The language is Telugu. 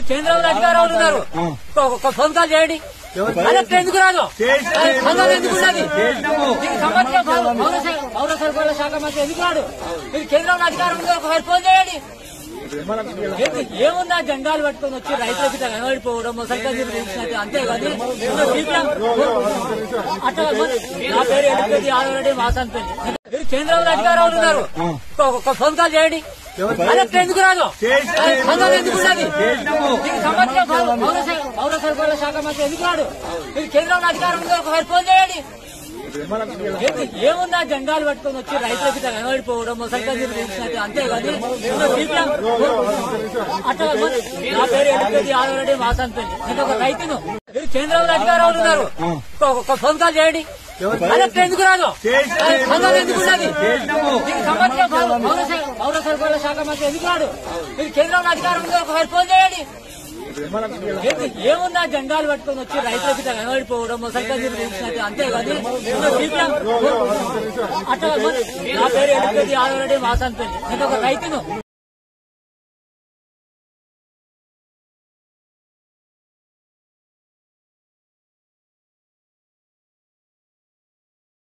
కేంద్రంలో అధికారంలో ఉన్నారు ఒక- ఒక ఫోన్ కాల్ చేయండి కలెక్టర్ ఎందుకు రాదు సంఘం ఎందుకు ఉన్నది దీనికి సంబంధించిన పౌర పౌర శాఖ- పౌర సరఫరాల శాఖ మంత్రి ఎందుకు రాడు మీరు కేంద్రంలో అధికారం ఉంది ఒక ఫోన్ చేయండి ఏంటి- ఏమున్నా జెండాలు పట్టుకొని వచ్చి రైతులకి ఇట్లా కనబడిపోవడం ముసలికాయ నిర్వహించినట్టు అంతే కానీ ఇంకా సీపీఎం అట్లా నా పేరు ఎడుపేది ఆల్రెడీ మాసాన్పల్లి మీరు కేంద్రంలో అధికారంలో ఉన్నారు ఒక- ఒక ఫోన్ కాల్ చేయండి కలెక్టర్ ఎందుకు రాదు సంఘం ఎందుకు ఉన్నది దీనికి సంబంధించిన పౌర పౌర శాఖ- పౌర సరఫరాల శాఖ మంత్రి ఎందుకు రాడు మీరు కేంద్రంలో అధికారం ఉంది ఒక ఫోన్ చేయండి ఏంటి- ఏమున్నా జెండాలు పట్టుకొని వచ్చి రైతులకి ఇట్లా కనబడిపోవడం ముసలికాయ నిర్వహించినట్టు అంతే కానీ ఇంకా సీపీఎం అట్లా నా పేరు ఎడుపేది ఆల్రెడీ మాసాన్పల్లి నేను ఒక రైతును మీరు కేంద్రంలో అధికారంలో ఉన్నారు ఒక- ఒక ఫోన్ కాల్ చేయండి కలెక్టర్ ఎందుకు రాదు సంఘం ఎందుకు ఉన్నది దీనికి సంబంధించిన పౌర పౌర శాఖ- పౌర సరఫరాల శాఖ మంత్రి ఎందుకు రాడు మీరు కేంద్రంలో అధికారం ఉంది ఒక ఫోన్ చేయండి ఏంటి- ఏమున్నా జెండాలు పట్టుకొని వచ్చి రైతులకి ఇట్లా కనబడిపోవడం ముసలికాయ నిర్వహించినట్టు అంతే కానీ ఇంకా సీపీఎం అట్లా నా పేరు ఎడుపేది ఆల్రెడీ మాసాన్పల్లి నేను ఒక రైతును